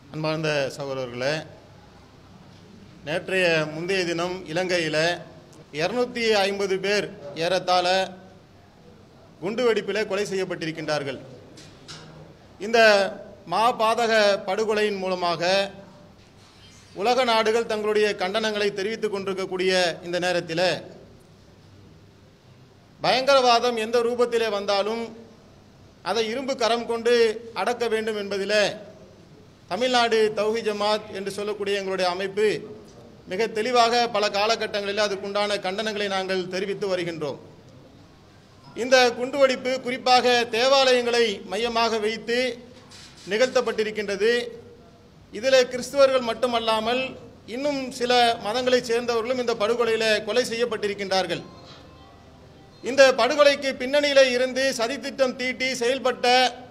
அன்பார்ந்த சகோதரர்களே நேற்றைய முந்தைய தினம் இலங்கையில் இரநூத்தி ஐம்பது பேர் ஏறத்தாழ குண்டுவெடிப்பிலே கொலை செய்யப்பட்டிருக்கின்றார்கள் இந்த மாபாதக படுகொலையின் மூலமாக உலக நாடுகள் தங்களுடைய கண்டனங்களை தெரிவித்துக் கொண்டிருக்கக்கூடிய இந்த நேரத்தில் பயங்கரவாதம் எந்த ரூபத்திலே வந்தாலும் அதை இரும்பு கரம் கொண்டு அடக்க வேண்டும் என்பதில் தமிழ்நாடு தௌஹி ஜமாத் என்று சொல்லக்கூடிய எங்களுடைய அமைப்பு மிக தெளிவாக பல காலகட்டங்களில் அதுக்குண்டான கண்டனங்களை நாங்கள் தெரிவித்து வருகின்றோம் இந்த குண்டுவெடிப்பு குறிப்பாக தேவாலயங்களை மையமாக வைத்து நிகழ்த்தப்பட்டிருக்கின்றது இதில் கிறிஸ்துவர்கள் மட்டுமல்லாமல் இன்னும் சில மதங்களைச் சேர்ந்தவர்களும் இந்த படுகொலையில் கொலை செய்யப்பட்டிருக்கின்றார்கள் இந்த படுகொலைக்கு பின்னணியில் இருந்து சதித்திட்டம் தீட்டி செயல்பட்ட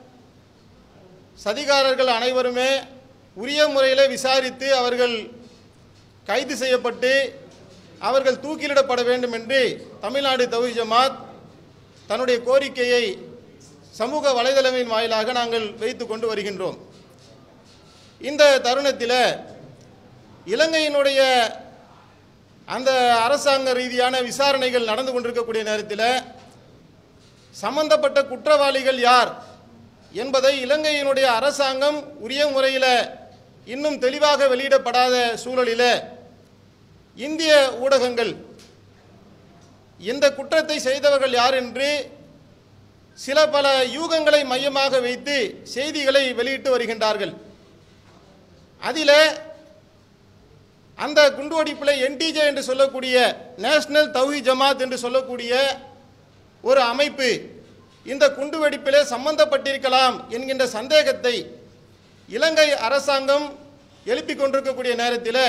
சதிகாரர்கள் அனைவருமே உரிய முறையில் விசாரித்து அவர்கள் கைது செய்யப்பட்டு அவர்கள் தூக்கிலிடப்பட வேண்டும் என்று தமிழ்நாடு தௌஹி ஜமாத் தன்னுடைய கோரிக்கையை சமூக வலைதளங்களின் வாயிலாக நாங்கள் வைத்து கொண்டு வருகின்றோம் இந்த தருணத்தில் இலங்கையினுடைய அந்த அரசாங்க ரீதியான விசாரணைகள் நடந்து கொண்டிருக்கக்கூடிய நேரத்தில் சம்பந்தப்பட்ட குற்றவாளிகள் யார் என்பதை இலங்கையினுடைய அரசாங்கம் உரிய முறையில் இன்னும் தெளிவாக வெளியிடப்படாத சூழலில் இந்திய ஊடகங்கள் இந்த குற்றத்தை செய்தவர்கள் யார் என்று சில பல யூகங்களை மையமாக வைத்து செய்திகளை வெளியிட்டு வருகின்றார்கள் அதில் அந்த குண்டுவெடிப்பில் என்டிஜே என்று சொல்லக்கூடிய நேஷனல் தௌஹி ஜமாத் என்று சொல்லக்கூடிய ஒரு அமைப்பு இந்த குண்டுவெடிப்பிலே சம்பந்தப்பட்டிருக்கலாம் என்கின்ற சந்தேகத்தை இலங்கை அரசாங்கம் எழுப்பிக் கொண்டிருக்கக்கூடிய நேரத்தில்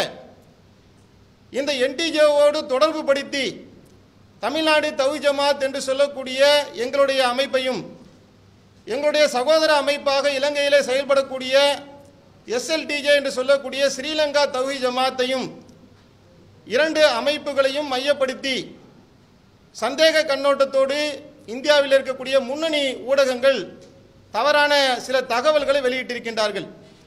இந்த என்டிஜேவோடு தொடர்பு படுத்தி தமிழ்நாடு தௌஹி ஜமாத் என்று சொல்லக்கூடிய எங்களுடைய அமைப்பையும் எங்களுடைய சகோதர அமைப்பாக இலங்கையிலே செயல்படக்கூடிய எஸ்எல்டிஜே என்று சொல்லக்கூடிய ஸ்ரீலங்கா தௌஹி ஜமாத்தையும் இரண்டு அமைப்புகளையும் மையப்படுத்தி சந்தேக கண்ணோட்டத்தோடு இந்தியாவில் இருக்கக்கூடிய முன்னணி ஊடகங்கள் தவறான சில தகவல்களை வெளியிட்டிருக்கின்றார்கள்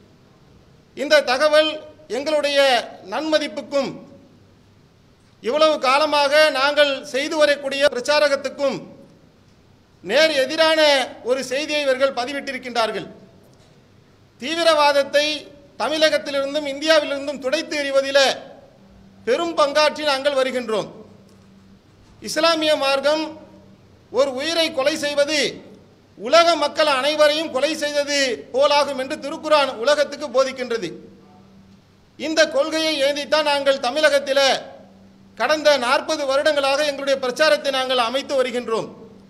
இந்த தகவல் எங்களுடைய நன்மதிப்புக்கும் இவ்வளவு காலமாக நாங்கள் செய்து வரக்கூடிய பிரச்சாரகத்துக்கும் நேர் எதிரான ஒரு செய்தியை இவர்கள் பதிவிட்டிருக்கின்றார்கள் தீவிரவாதத்தை தமிழகத்திலிருந்தும் இந்தியாவிலிருந்தும் துடைத்து எறிவதில் பெரும் பங்காற்றி நாங்கள் வருகின்றோம் இஸ்லாமிய மார்க்கம் ஒரு உயிரை கொலை செய்வது உலக மக்கள் அனைவரையும் கொலை செய்தது போலாகும் என்று திருக்குரான் உலகத்துக்கு போதிக்கின்றது இந்த கொள்கையை ஏந்தித்தான் நாங்கள் தமிழகத்தில் கடந்த நாற்பது வருடங்களாக எங்களுடைய பிரச்சாரத்தை நாங்கள் அமைத்து வருகின்றோம்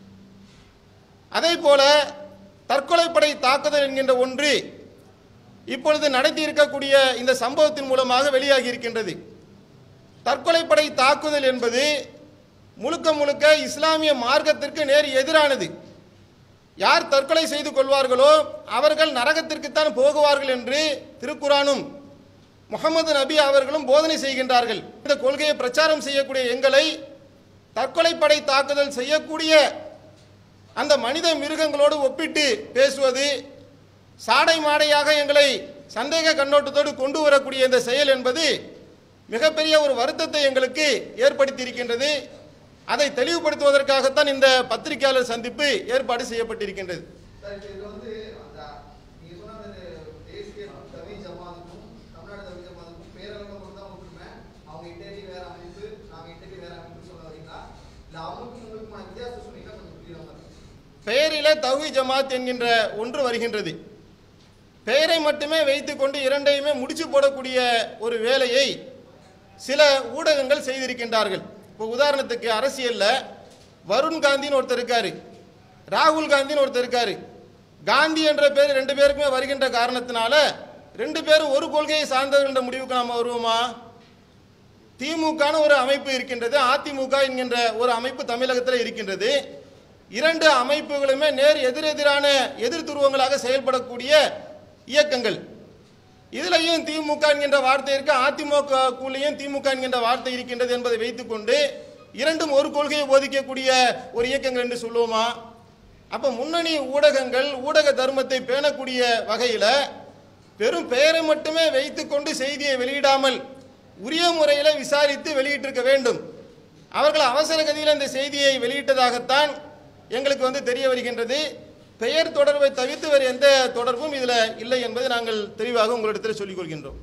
அதே போல தற்கொலைப்படை தாக்குதல் என்கின்ற ஒன்று இப்பொழுது நடத்தி இருக்கக்கூடிய இந்த சம்பவத்தின் மூலமாக வெளியாகி இருக்கின்றது தற்கொலைப்படை தாக்குதல் என்பது முழுக்க முழுக்க இஸ்லாமிய மார்க்கத்திற்கு நேர் எதிரானது யார் தற்கொலை செய்து கொள்வார்களோ அவர்கள் நரகத்திற்குத்தான் போகுவார்கள் என்று திருக்குரானும் முகமது நபி அவர்களும் போதனை செய்கின்றார்கள் இந்த கொள்கையை பிரச்சாரம் செய்யக்கூடிய எங்களை தற்கொலைப்படை தாக்குதல் செய்யக்கூடிய அந்த மனித மிருகங்களோடு ஒப்பிட்டு பேசுவது சாடை மாடையாக எங்களை சந்தேக கண்ணோட்டத்தோடு கொண்டு வரக்கூடிய இந்த செயல் என்பது மிகப்பெரிய ஒரு வருத்தத்தை எங்களுக்கு ஏற்படுத்தி இருக்கின்றது அதை தெளிவுபடுத்துவதற்காகத்தான் இந்த பத்திரிகையாளர் சந்திப்பு ஏற்பாடு செய்யப்பட்டிருக்கின்றது சார் இப்ப இதுல வந்து அந்த நீங்க சொன்ன அந்த தேசிய தவி ஜமாத்துக்கும் தமிழ்நாடு தவி ஜமாத்துக்கும் பேரளவுல மட்டும் தான் ஒற்றுமை அவங்க இட்டலி வேற அமைப்பு நாங்க இட்டலி வேற அமைப்பு சொல்ல வரீங்களா இல்ல அவங்களுக்கும் உங்களுக்குமான வித்தியாசம் சொன்னீங்கன்னா கொஞ்சம் புரியுற மாதிரி இருக்கும். பெயரில தௌஹி ஜமாத் என்கின்ற ஒன்று வருகின்றது பெயரை மட்டுமே வைத்துக்கொண்டு இரண்டையுமே முடிச்சு போடக்கூடிய ஒரு வேலையை சில ஊடகங்கள் செய்திருக்கின்றார்கள் இப்போ உதாரணத்துக்கு அரசியல்ல வருண் காந்தின்னு ஒருத்தர் இருக்காரு ராகுல் காந்தின்னு ஒருத்தர் இருக்காரு காந்தி என்ற பேர் ரெண்டு பேருக்குமே வருகின்ற காரணத்தினால ரெண்டு பேரும் ஒரு கொள்கையை சார்ந்தவர் என்ற முடிவுக்கு நாம் வருவோமா திமுகன்னு ஒரு அமைப்பு இருக்கின்றது அதிமுக என்கின்ற ஒரு அமைப்பு தமிழகத்தில் இருக்கின்றது இரண்டு அமைப்புகளுமே நேர் எதிரெதிரான எதிர் துருவங்களாக செயல்படக்கூடிய இயக்கங்கள் இதுலையும் திமுக என்கின்ற வார்த்தை இருக்கு அதிமுக குள்ளேயும் திமுக என்கின்ற வார்த்தை இருக்கின்றது என்பதை வைத்துக்கொண்டு இரண்டும் ஒரு கொள்கையை போதிக்கக்கூடிய ஒரு இயக்கங்கள் என்று சொல்லுவோமா அப்ப முன்னணி ஊடகங்கள் ஊடக தர்மத்தை பேணக்கூடிய வகையில் வெறும் பெயரை மட்டுமே வைத்துக்கொண்டு செய்தியை வெளியிடாமல் உரிய முறையில் விசாரித்து வெளியிட்டிருக்க வேண்டும் அவர்கள் அவசர கதியில் இந்த செய்தியை வெளியிட்டதாகத்தான் எங்களுக்கு வந்து தெரிய வருகின்றது பெயர் தொடர்பை தவிர்த்து வேறு எந்த தொடர்பும் இதில் இல்லை என்பதை நாங்கள் தெளிவாக உங்களிடத்தில் சொல்லிக் கொள்கின்றோம்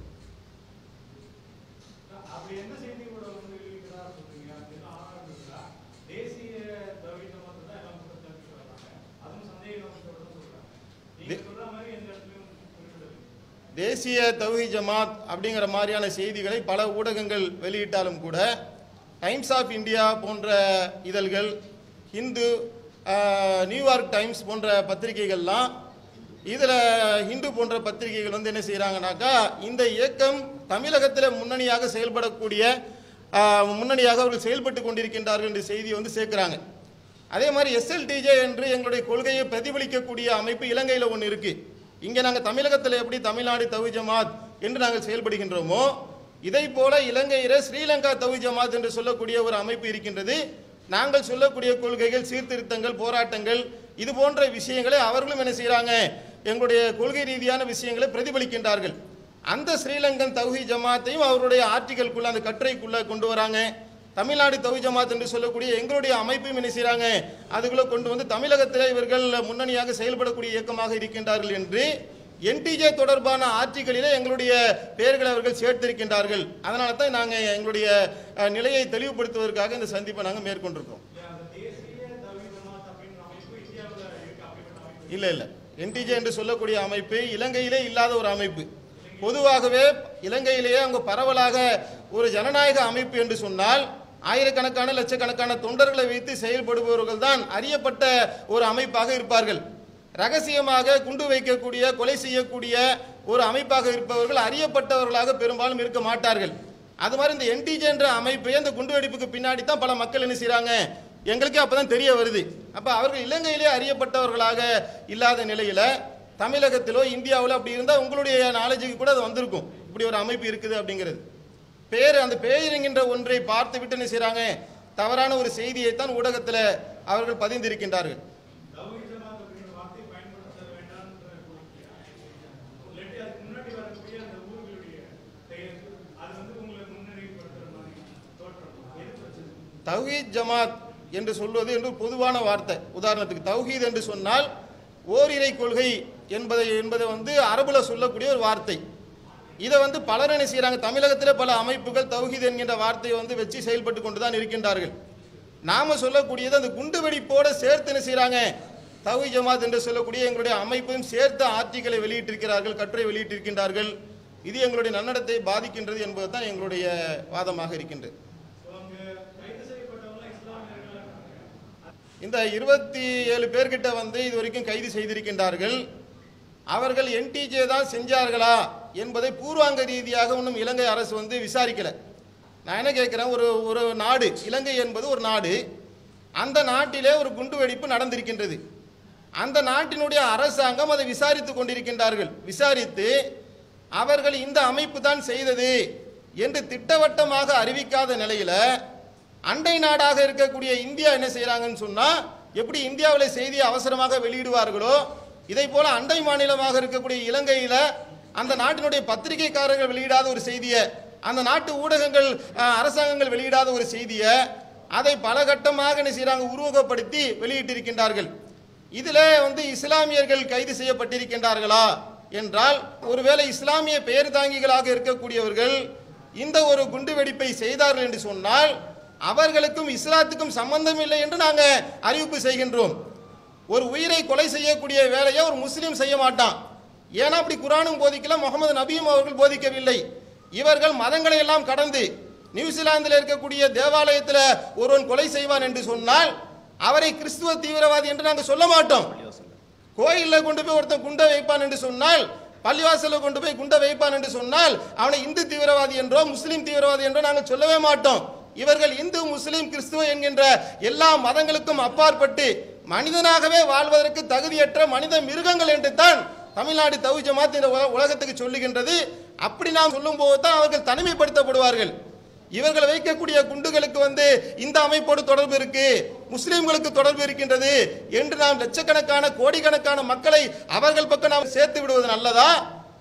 அப்படி என்ன செய்தி கூட வந்து வெளியிட்டார் சொல்றீங்க அப்படின்னா ஆதாரம் இருக்கா தேசிய தவிர மட்டும் தான் எல்லாம் கூட தெரிஞ்சு வர்றாங்க அதுவும் சந்தேக நோக்கத்தோட தான் சொல்றாங்க நீங்க சொல்ற மாதிரி எந்த இடத்துலயும் குறிப்பிடவில்லை தேசிய தௌஹி ஜமாத் அப்படிங்கிற மாதிரியான செய்திகளை பல ஊடகங்கள் வெளியிட்டாலும் கூட டைம்ஸ் ஆஃப் இந்தியா போன்ற இதழ்கள் ஹிந்து ஆஹ், நியூயார்க் டைம்ஸ் போன்ற பத்திரிகைகள்லாம் இதில் ஹிந்து போன்ற பத்திரிகைகள் வந்து என்ன செய்கிறாங்கனாக்கா இந்த இயக்கம் தமிழகத்தில் முன்னணியாக செயல்படக்கூடிய ஆஹ், முன்னணியாக அவர்கள் செயல்பட்டு கொண்டிருக்கின்றார்கள் என்ற செய்தியை வந்து சேர்க்குறாங்க அதே மாதிரி எஸ்எல்டிஜே என்று எங்களுடைய கொள்கையை பிரதிபலிக்கக்கூடிய அமைப்பு இலங்கையில் ஒன்று இருக்கு இங்கே நாங்கள் தமிழகத்தில் எப்படி தமிழ்நாடு தவி ஜமாத் என்று நாங்கள் செயல்படுகின்றோமோ இதை போல இலங்கையில் ஸ்ரீலங்கா தவி ஜமாத் என்று சொல்லக்கூடிய ஒரு அமைப்பு இருக்கின்றது நாங்கள் சொல்லக்கூடிய கொள்கைகள் சீர்திருத்தங்கள் போராட்டங்கள் இது போன்ற விஷயங்களை அவர்களும் என்ன செய்கிறாங்க எங்களுடைய கொள்கை ரீதியான விஷயங்களை பிரதிபலிக்கின்றார்கள் அந்த ஸ்ரீலங்கன் தௌஹி ஜமாத்தையும் அவருடைய ஆர்டிகல்குள்ள அந்த கட்டுரைக்குள்ள கொண்டு வராங்க தமிழ்நாடு தௌஹி ஜமாத் என்று சொல்லக்கூடிய எங்களுடைய அமைப்பையும் என்ன செய்கிறாங்க அதுக்குள்ள கொண்டு வந்து தமிழகத்தில் இவர்கள் முன்னணியாக செயல்படக்கூடிய இயக்கமாக இருக்கின்றார்கள் என்று என்டிஜே தொடர்பான ஆட்சிகளிலே எங்களுடைய பெயர்களை அவர்கள் சேர்த்திருக்கின்றார்கள் அதனால தான் நாங்கள் எங்களுடைய அஹ், நிலையை தெளிவுபடுத்துவதற்காக இந்த சந்திப்பை நாங்கள் மேற்கொண்டிருக்கோம் அந்த தேசிய தவி ஜமாத் அப்படின்ற அமைப்பு இந்தியாவில் இருக்கு அப்படிப்பட்ட அமைப்பு இல்லை இல்லை என்டிஜே என்று சொல்லக்கூடிய அமைப்பு இலங்கையிலே இல்லாத ஒரு அமைப்பு பொதுவாகவே இலங்கையிலேயே அங்கே பரவலாக ஒரு ஜனநாயக அமைப்பு என்று சொன்னால் ஆயிரக்கணக்கான லட்சக்கணக்கான தொண்டர்களை வைத்து செயல்படுபவர்கள் தான் அறியப்பட்ட ஒரு அமைப்பாக இருப்பார்கள் ரகசியமாக குண்டு வைக்கக்கூடிய கொலை செய்யக்கூடிய ஒரு அமைப்பாக இருப்பவர்கள் அறியப்பட்டவர்களாக பெரும்பாலும் இருக்க மாட்டார்கள் அது மாதிரி இந்த என்டிஜே என்ற அமைப்பை அந்த குண்டுவெடிப்புக்கு பின்னாடி தான் பல மக்கள் என்ன செய்கிறாங்க எங்களுக்கே அப்பதான் தெரிய வருது அப்ப அவர்கள் இலங்கையிலே அறியப்பட்டவர்களாக இல்லாத நிலையில தமிழகத்திலோ இந்தியாவிலோ அப்படி இருந்தால் உங்களுடைய நாலேஜுக்கு கூட அது வந்திருக்கும் இப்படி ஒரு அமைப்பு இருக்குது அப்படிங்கிறது பேர் அந்த பேர் என்கின்ற ஒன்றை பார்த்து விட்டு என்ன செய்றாங்க தவறான ஒரு செய்தியைத்தான் ஊடகத்தில் அவர்கள் பதிந்திருக்கின்றார்கள் தவி ஜமாத் அப்படின்ற வார்த்தையை பயன்படுத்த வேண்டாம்ன்ற கோரிக்கையா இல்லாட்டி அதுக்கு முன்னாடி வரக்கூடிய அந்த ஊர்களுடைய பெயர் அது வந்து உங்களை முன்னணிப்படுத்துற மாதிரி தோற்றம் எது பிரச்சனை தௌஹீத் ஜமாத் என்று சொல்வது என்று பொதுவான வார்த்தை உதாரணத்துக்கு தௌஹீத் என்று சொன்னால் ஓரிரை கொள்கை என்பதை என்பதை வந்து அரபுல சொல்லக்கூடிய ஒரு வார்த்தை இதை வந்து பலர் என்ன செய்கிறாங்க தமிழகத்தில் பல அமைப்புகள் தௌஹீத் என்கின்ற வார்த்தையை வந்து வச்சு செயல்பட்டு கொண்டு தான் இருக்கின்றார்கள் நாம சொல்லக்கூடியது அந்த குண்டு வெடிப்போட சேர்த்து என்ன செய்கிறாங்க தௌஹி ஜமாத் என்று சொல்லக்கூடிய எங்களுடைய அமைப்பையும் சேர்த்து ஆர்டிகளை வெளியிட்டிருக்கிறார்கள் கட்டுரை வெளியிட்டிருக்கின்றார்கள் இது எங்களுடைய நன்னடத்தை பாதிக்கின்றது என்பது தான் எங்களுடைய வாதமாக இருக்கின்றது ஸோ அங்கே கைது செய்யப்பட்டவங்களாம் இஸ்லாமியர்களாக இருக்காங்க இந்த இருபத்தி ஏழு பேர்கிட்ட வந்து இது வரைக்கும் கைது செய்திருக்கின்றார்கள் அவர்கள் என்டிஜே தான் செஞ்சார்களா என்பதை பூர்வாங்க ரீதியாக இன்னும் இலங்கை அரசு வந்து விசாரிக்கல நான் என்ன கேட்குறேன் ஒரு ஒரு நாடு இலங்கை என்பது ஒரு நாடு அந்த நாட்டிலே ஒரு குண்டு வெடிப்பு நடந்திருக்கின்றது அந்த நாட்டினுடைய அரசாங்கம் அதை விசாரித்து கொண்டிருக்கின்றார்கள் விசாரித்து அவர்கள் இந்த அமைப்பு தான் செய்தது என்று திட்டவட்டமாக அறிவிக்காத நிலையில அண்டை நாடாக இருக்கக்கூடிய இந்தியா என்ன செய்றாங்கன்னு சொன்னா எப்படி இந்தியாவில் செய்தியை அவசரமாக வெளியிடுவார்களோ இதை போல அண்டை மாநிலமாக இருக்கக்கூடிய இலங்கையில அந்த நாட்டினுடைய பத்திரிகைக்காரர்கள் வெளியிடாத ஒரு செய்தியை அந்த நாட்டு ஊடகங்கள் அஹ், அரசாங்கங்கள் வெளியிடாத ஒரு செய்தியை அதை பல கட்டமாக என்ன செய்றாங்க உருவகப்படுத்தி வெளியிட்டிருக்கின்றார்கள் இதில் வந்து இஸ்லாமியர்கள் கைது செய்யப்பட்டிருக்கின்றார்களா என்றால் ஒருவேளை இஸ்லாமிய பெயர் தாங்கிகளாக இருக்கக்கூடியவர்கள் இந்த ஒரு குண்டு வெடிப்பை செய்தார்கள் என்று சொன்னால் அவர்களுக்கும் இஸ்லாத்துக்கும் சம்பந்தம் இல்லை என்று நாங்கள் அறிவிப்பு செய்கின்றோம் ஒரு உயிரை கொலை செய்யக்கூடிய வேலையை ஒரு முஸ்லீம் செய்ய மாட்டான் ஏன்னா அப்படி குரானும் போதிக்கல முகமது நபியும் அவர்கள் போதிக்கவில்லை இவர்கள் மதங்களை எல்லாம் கடந்து நியூசிலாந்தில் இருக்கக்கூடிய தேவாலயத்தில் ஒருவன் கொலை செய்வான் என்று சொன்னால் அவரை கிறிஸ்துவ தீவிரவாதி என்று நாங்கள் சொல்ல மாட்டோம் கோயிலில் கொண்டு போய் ஒருத்தன் குண்டை வைப்பான் என்று சொன்னால் பள்ளிவாசலில் கொண்டு போய் குண்டை வைப்பான் என்று சொன்னால் அவனை இந்து தீவிரவாதி என்றோ முஸ்லீம் தீவிரவாதி என்றோ நாங்கள் சொல்லவே மாட்டோம் இவர்கள் இந்து முஸ்லீம் கிறிஸ்துவ என்கின்ற எல்லா மதங்களுக்கும் அப்பாற்பட்டு மனிதனாகவே வாழ்வதற்கு தகுதியற்ற மனித மிருகங்கள் என்று தான் தமிழ்நாடு தவி ஜமாத் இந்த உல- உலகத்துக்கு சொல்லுகின்றது அப்படி நாம் சொல்லும்போது தான் அவர்கள் தனிமைப்படுத்தப்படுவார்கள் இவர்கள் வைக்கக்கூடிய குண்டுகளுக்கு வந்து இந்த அமைப்போடு தொடர்பு இருக்கு முஸ்லிம்களுக்கு தொடர்பு இருக்கின்றது என்று நாம் லட்சக்கணக்கான கோடிக்கணக்கான மக்களை அவர்கள் பக்கம் நாம் சேர்த்து விடுவது நல்லதா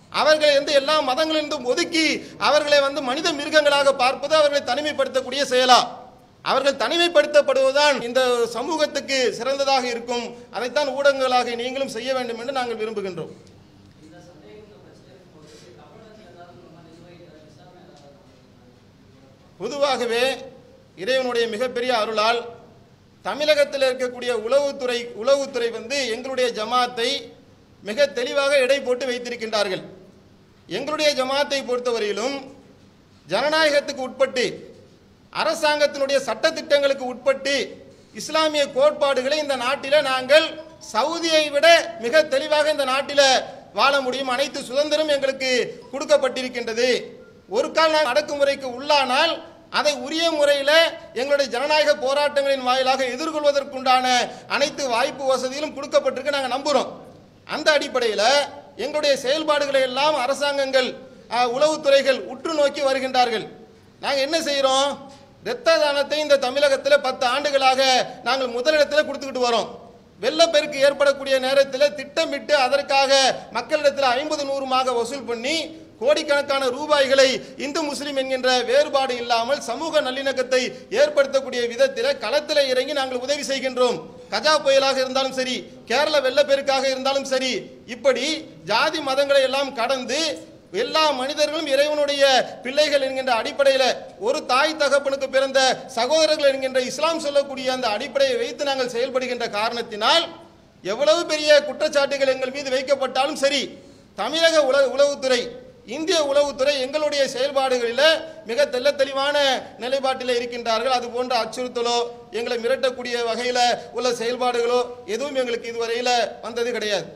அவர்களை வந்து எல்லா மதங்களிலிருந்தும் ஒதுக்கி அவர்களை வந்து மனித மிருகங்களாக பார்ப்பது அவர்களை தனிமைப்படுத்தக்கூடிய செயலா அவர்கள் தனிமைப்படுத்தப்படுவதுதான் இந்த சமூகத்துக்கு சிறந்ததாக இருக்கும் அதைத்தான் ஊடகங்களாக நீங்களும் செய்ய வேண்டும் என்று நாங்கள் விரும்புகின்றோம் பொதுவாகவே இறைவனுடைய மிகப்பெரிய அருளால் தமிழகத்தில் இருக்கக்கூடிய உளவுத்துறை உளவுத்துறை வந்து எங்களுடைய ஜமாத்தை மிக தெளிவாக எடை போட்டு வைத்திருக்கின்றார்கள் எங்களுடைய ஜமாத்தை பொறுத்தவரையிலும் ஜனநாயகத்துக்கு உட்பட்டு அரசாங்கத்தினுடைய சட்டத்திட்டங்களுக்கு உட்பட்டு இஸ்லாமிய கோட்பாடுகளை இந்த நாட்டில் நாங்கள் சவுதியை விட மிக தெளிவாக இந்த நாட்டில் வாழ முடியும் அனைத்து சுதந்திரம் எங்களுக்கு கொடுக்கப்பட்டிருக்கின்றது ஒரு கால் நாங்கள் அடக்குமுறைக்கு உள்ளானால் அதை உரிய முறையில் எங்களுடைய ஜனநாயக போராட்டங்களின் வாயிலாக எதிர்கொள்வதற்குண்டான அனைத்து வாய்ப்பு வசதிகளும் கொடுக்கப்பட்டிருக்கு நாங்கள் நம்புகிறோம் அந்த அடிப்படையில் எங்களுடைய செயல்பாடுகளை எல்லாம் அரசாங்கங்கள் அஹ், உளவுத்துறைகள் உற்று நோக்கி வருகின்றார்கள் நாங்கள் என்ன செய்கிறோம் இரத்த தானத்தை இந்த தமிழகத்தில் பத்து ஆண்டுகளாக நாங்கள் முதலிடத்தில் கொடுத்துக்கிட்டு வரோம் வெள்ளப்பெருக்கு ஏற்படக்கூடிய நேரத்தில் திட்டமிட்டு அதற்காக மக்களிடத்தில் ஐம்பது நூறுமாக வசூல் பண்ணி கோடிக்கணக்கான ரூபாய்களை இந்து முஸ்லிம் என்கின்ற வேறுபாடு இல்லாமல் சமூக நல்லிணக்கத்தை ஏற்படுத்தக்கூடிய விதத்தில் களத்தில் இறங்கி நாங்கள் உதவி செய்கின்றோம் கஜா புயலாக இருந்தாலும் சரி கேரள வெள்ளப்பெருக்காக இருந்தாலும் சரி இப்படி ஜாதி மதங்களை எல்லாம் கடந்து எல்லா மனிதர்களும் இறைவனுடைய பிள்ளைகள் என்கின்ற அடிப்படையில் ஒரு தாய் தகப்பனுக்கு பிறந்த சகோதரர்கள் என்கின்ற இஸ்லாம் சொல்லக்கூடிய அந்த அடிப்படையை வைத்து நாங்கள் செயல்படுகின்ற காரணத்தினால் எவ்வளவு பெரிய குற்றச்சாட்டுகள் எங்கள் மீது வைக்கப்பட்டாலும் சரி தமிழக உல உளவுத்துறை இந்திய உளவுத்துறை எங்களுடைய செயல்பாடுகளில் மிக தெள்ள தெளிவான நிலைப்பாட்டில் இருக்கின்றார்கள் அது போன்ற அச்சுறுத்தலோ எங்களை மிரட்டக்கூடிய வகையில் உள்ள செயல்பாடுகளோ எதுவும் எங்களுக்கு இதுவரையில் வந்தது கிடையாது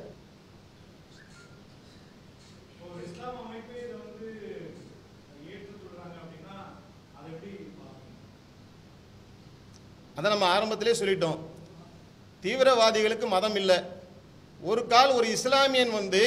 ஒரு இஸ்லாம் அமைப்பே இதை வந்து ஏற்றுக்கொள்றாங்க அப்படின்னா அதை எப்படி பார்க்கணும்? அதை நம்ம ஆரம்பத்திலே சொல்லிட்டோம் தீவிரவாதிகளுக்கு மதம் இல்லை ஒரு கால் ஒரு இஸ்லாமியன் வந்து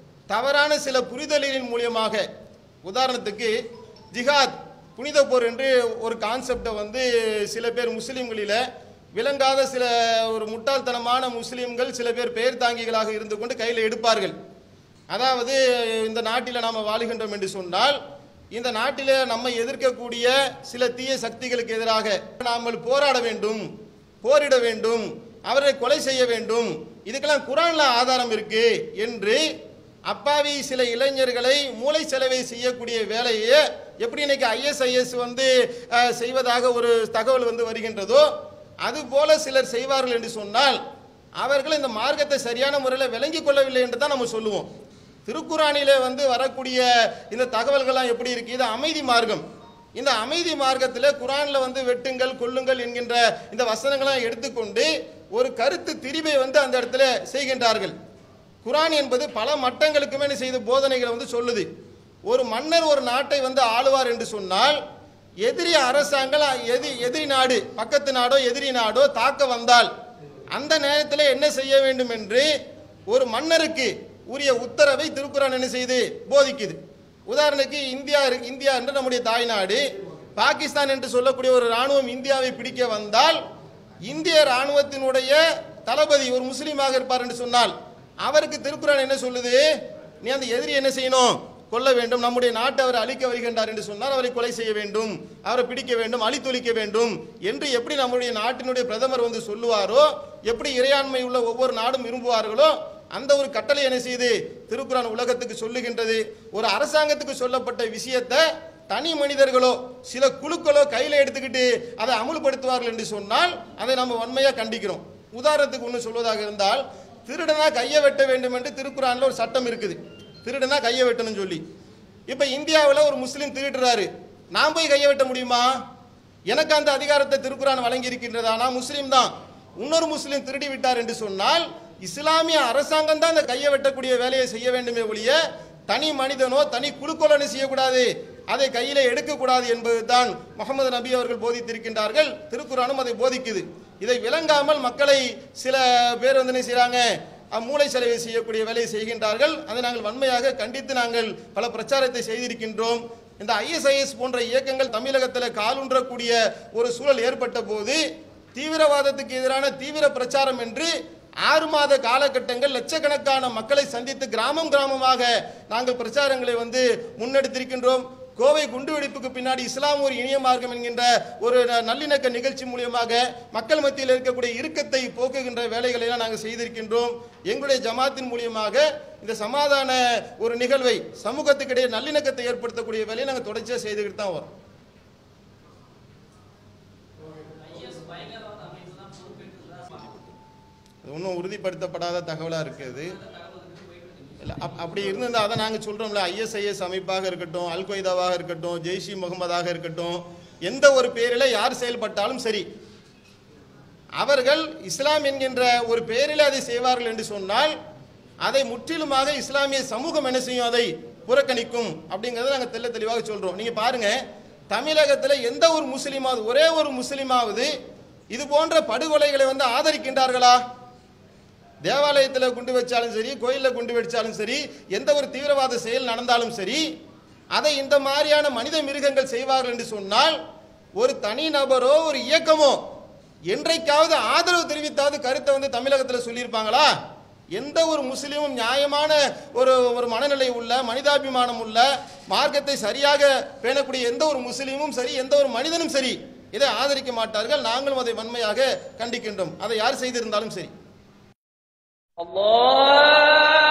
தவறான சில புரிதலின் மூலியமாக உதாரணத்துக்கு ஜிஹாத் புனித போர் என்று ஒரு கான்செப்டை வந்து சில பேர் முஸ்லீம்களில் விளங்காத சில ஒரு முட்டாள்தனமான முஸ்லீம்கள் சில பேர் பெயர் தாங்கிகளாக இருந்து கொண்டு கையில் எடுப்பார்கள் அதாவது இந்த நாட்டில் நாம் வாழுகின்றோம் என்று சொன்னால் இந்த நாட்டில் நம்மை எதிர்க்கக்கூடிய சில தீய சக்திகளுக்கு எதிராக நாமல் போராட வேண்டும் போரிட வேண்டும் அவரை கொலை செய்ய வேண்டும் இதுக்கெல்லாம் குரான்ல ஆதாரம் இருக்கு என்று அப்பாவி சில இளைஞர்களை மூளை செலவை செய்யக்கூடிய வேலையை எப்படி இன்னைக்கு ஐஎஸ்ஐஎஸ் வந்து அஹ், செய்வதாக ஒரு தகவல் வந்து வருகின்றதோ அது போல சிலர் செய்வார்கள் என்று சொன்னால் அவர்கள் இந்த மார்க்கத்தை சரியான முறையில் விளங்கிக் கொள்ளவில்லை என்று தான் நம்ம சொல்லுவோம் திருக்குறானிலே வந்து வரக்கூடிய இந்த தகவல்கள்லாம் எப்படி இருக்கு இது அமைதி மார்க்கம் இந்த அமைதி மார்க்கத்தில் குரானில் வந்து வெட்டுங்கள் கொல்லுங்கள் என்கின்ற இந்த வசனங்களாம் எடுத்துக்கொண்டு ஒரு கருத்து திரிவை வந்து அந்த இடத்துல செய்கின்றார்கள் குரான் என்பது பல மட்டங்களுக்குமே என்ன செய்த போதனைகளை வந்து சொல்லுது ஒரு மன்னர் ஒரு நாட்டை வந்து ஆளுவார் என்று சொன்னால் எதிரி அரசாங்கம் எதி எதிரி நாடு பக்கத்து நாடோ எதிரி நாடோ தாக்க வந்தால் அந்த நேரத்தில் என்ன செய்ய வேண்டும் என்று ஒரு மன்னருக்கு உரிய உத்தரவை திருக்குறான் என்ன செய்து போதிக்குது உதாரணத்துக்கு இந்தியா இருக்கு- இந்தியா என்று நம்முடைய தாய்நாடு பாகிஸ்தான் என்று சொல்லக்கூடிய ஒரு ராணுவம் இந்தியாவை பிடிக்க வந்தால் இந்திய ராணுவத்தினுடைய தளபதி ஒரு முஸ்லீமாக இருப்பார் என்று சொன்னால் அவருக்கு திருக்குறான் என்ன சொல்லுது நீ அந்த எதிரி என்ன செய்யணும் கொல்ல வேண்டும் நம்முடைய நாட்டை அவர் அழிக்க வருகின்றார் என்று சொன்னால் அவரை கொலை செய்ய வேண்டும் அவரை பிடிக்க வேண்டும் அழித்தொழிக்க வேண்டும் என்று எப்படி நம்முடைய நாட்டினுடைய பிரதமர் வந்து சொல்லுவாரோ எப்படி இறையாண்மை உள்ள ஒவ்வொரு நாடும் விரும்புவார்களோ அந்த ஒரு கட்டளை என்ன செய்து திருக்குறான் உலகத்துக்கு சொல்லுகின்றது ஒரு அரசாங்கத்துக்கு சொல்லப்பட்ட விஷயத்தை தனி மனிதர்களோ சில குழுக்களோ கையில் எடுத்துக்கிட்டு அதை அமுல்படுத்துவார்கள் என்று சொன்னால் அதை நம்ம வன்மையாக கண்டிக்கிறோம் உதாரணத்துக்கு ஒன்று சொல்வதாக இருந்தால் திருடனா கையை வெட்ட வேண்டும் என்று திருக்குறான்ல ஒரு சட்டம் இருக்குது திருடனா கையை வெட்டணும்னு சொல்லி இப்போ இந்தியாவில் ஒரு முஸ்லீம் திருடுறாரு நான் போய் கையை வெட்ட முடியுமா எனக்கு அந்த அதிகாரத்தை திருக்குறான் வழங்கி இருக்கின்றதா நான் முஸ்லீம் தான் இன்னொரு முஸ்லீம் திருடி விட்டார் என்று சொன்னால் இஸ்லாமிய அரசாங்கம் தான் அந்த கையை வெட்டக்கூடிய வேலையை செய்ய வேண்டுமே ஒழிய தனி மனிதனோ தனி குழுக்களோ செய்யக்கூடாது அதை கையிலே எடுக்கக்கூடாது என்பதுதான் முகமது நபி அவர்கள் போதித்திருக்கின்றார்கள் திருக்குறானும் அதை போதிக்குது இதை விளங்காமல் மக்களை சில பேர் வந்து என்ன செய்றாங்க அஹ், மூளை செலவை செய்யக்கூடிய வேலையை செய்கின்றார்கள் அதை நாங்கள் வன்மையாக கண்டித்து நாங்கள் பல பிரச்சாரத்தை செய்திருக்கின்றோம் இந்த ஐஎஸ்ஐஎஸ் போன்ற இயக்கங்கள் தமிழகத்தில் காலுன்றக்கூடிய ஒரு சூழல் ஏற்பட்ட போது தீவிரவாதத்துக்கு எதிரான தீவிர பிரச்சாரம் என்று ஆறு மாத காலகட்டங்கள் லட்சக்கணக்கான மக்களை சந்தித்து கிராமம் கிராமமாக நாங்கள் பிரச்சாரங்களை வந்து முன்னெடுத்திருக்கின்றோம் கோவை குண்டுவெடிப்புக்கு பின்னாடி இஸ்லாம் ஒரு இனிய மார்க்கம் என்கின்ற ஒரு ந- நல்லிணக்க நிகழ்ச்சி மூலியமாக மக்கள் மத்தியில் இருக்கக்கூடிய இறுக்கத்தை போக்குகின்ற வேலைகளை எல்லாம் நாங்கள் செய்திருக்கின்றோம் எங்களுடைய ஜமாத்தின் மூலியமாக இந்த சமாதான ஒரு நிகழ்வை சமூகத்துக்கிடையே நல்லிணக்கத்தை ஏற்படுத்தக்கூடிய வேலையை நாங்கள் தொடர்ச்சியாக செய்துக்கிட்டு தான் வரோம் அது இன்னும் உறுதிப்படுத்தப்படாத தகவலாக இருக்குது இல்லை அப் அப்படி இருந்திருந்தா அதை நாங்கள் சொல்கிறோம்ல ஐஎஸ்ஐஎஸ் அமைப்பாக இருக்கட்டும் அல் கொய்தாவாக இருக்கட்டும் ஜெய்ஷி முகமதாக இருக்கட்டும் எந்த ஒரு பேரில் யார் செயல்பட்டாலும் சரி அவர்கள் இஸ்லாம் என்கின்ற ஒரு பெயரில் அதை செய்வார்கள் என்று சொன்னால் அதை முற்றிலுமாக இஸ்லாமிய சமூகம் என்ன செய்யும் அதை புறக்கணிக்கும் அப்படிங்கிறத நாங்கள் தெள்ள தெளிவாக சொல்கிறோம் நீங்கள் பாருங்க தமிழகத்தில் எந்த ஒரு முஸ்லீமாவது ஒரே ஒரு முஸ்லீமாவது இது போன்ற படுகொலைகளை வந்து ஆதரிக்கின்றார்களா தேவாலயத்தில் குண்டு வச்சாலும் சரி கோயிலில் குண்டு வச்சாலும் சரி எந்த ஒரு தீவிரவாத செயல் நடந்தாலும் சரி அதை இந்த மாதிரியான மனித மிருகங்கள் செய்வார்கள் என்று சொன்னால் ஒரு தனி நபரோ ஒரு இயக்கமோ என்றைக்காவது ஆதரவு தெரிவித்தாவது கருத்தை வந்து தமிழகத்தில் சொல்லியிருப்பாங்களா எந்த ஒரு முஸ்லீமும் நியாயமான ஒரு ஒரு மனநிலை உள்ள மனிதாபிமானம் உள்ள மார்க்கத்தை சரியாக பேணக்கூடிய எந்த ஒரு முஸ்லீமும் சரி எந்த ஒரு மனிதனும் சரி இதை ஆதரிக்க மாட்டார்கள் நாங்களும் அதை வன்மையாக கண்டிக்கின்றோம் அதை யார் செய்திருந்தாலும் சரி الله